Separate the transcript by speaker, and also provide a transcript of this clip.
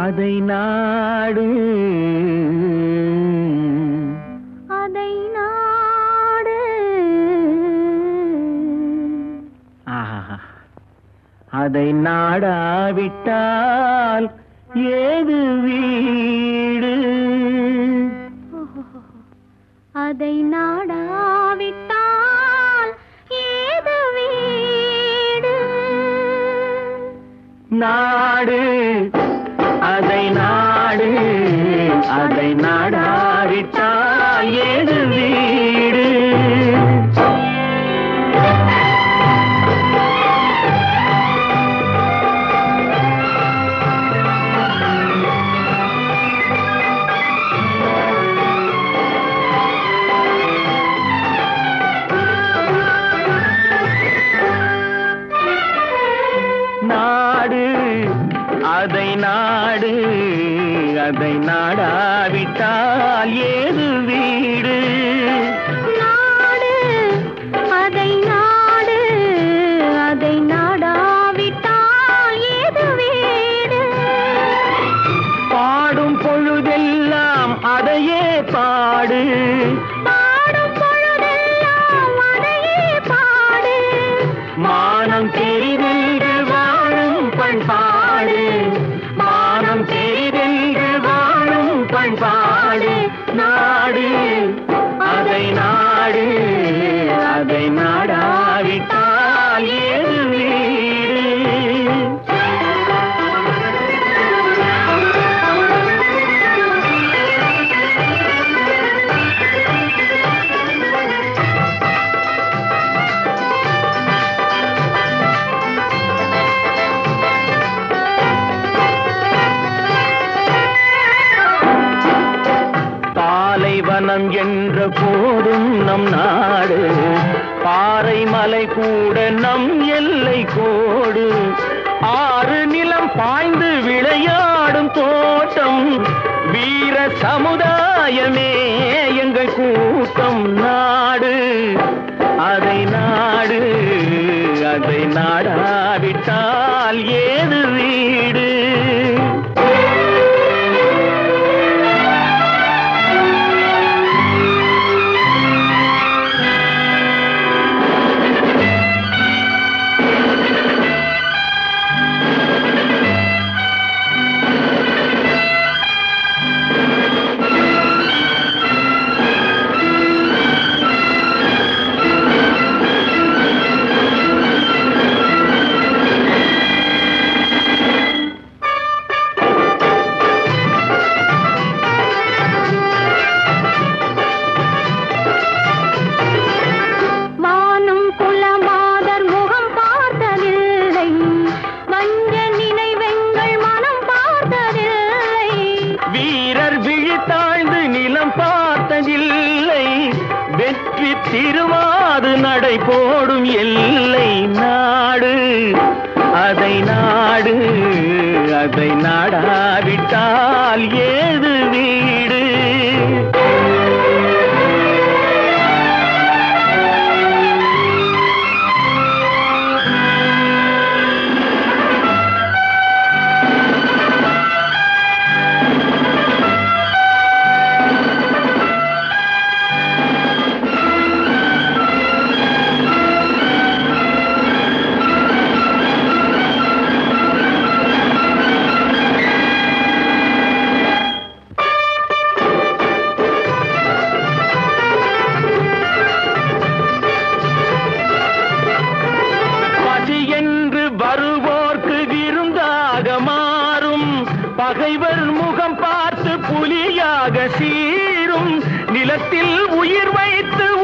Speaker 1: அதை நாடு
Speaker 2: அதை நாடு
Speaker 1: ஆஹா. அதை நாடாவிட்டால் ஏது வீடு
Speaker 2: அதை நாடாவிட்டால் ஏது வீடு
Speaker 1: நாடு அதை நாடு அதை நாடாவிட்டால் ஏது வீடு நாடு அதை நாடு அதை நாடாவிட்டால் ஏது வீடு
Speaker 2: நாடு அதை நாடு அதை நாடாவிட்டால் ஏது வீடு
Speaker 1: பாடும் பொழுதெல்லாம் அதையே பாடு
Speaker 2: பாடும் பொழுதெல்லாம் அதையே பாடு
Speaker 1: மானம் தெரிதென்று வாழும் பண்பாடு மானம் தெரிதென்று வாழும் பண்பாடு நாடு அதை நாடு அதை நாடாவிட்டால் ஏது வீடு பாலைவனம் என்ற போதும் நம் நாடு பாறை மலை கூட நம் எல்லை கோடு ஆறு நிலம் பாய்ந்து விளையாடும் தோட்டம் வீர சமுதாயமே எங்கள் கூட்டம் நாடு அதை நாடு அதை நாடாவிட்டால் ஏது வீடு
Speaker 2: வானும் குலமாதர் முகம் பார்த்ததில்லை வஞ்ச நினைவெங்கள் மனம் பார்த்ததில்லை
Speaker 1: வீரர் விழித்தாழ்ந்து நிலம் பார்த்ததில்லை வெற்றி திருவாது நடை போடும் எல்லை நாடு அதை நாடு அதை நாடாவிட்டால் ஏது வீடு பசி என்று வருவோர்க்கு விருந்தாக மாறும் பகைவர் முகம் பார்த்து புலியாக சீரும் நிலத்தில் உயிர் வைத்து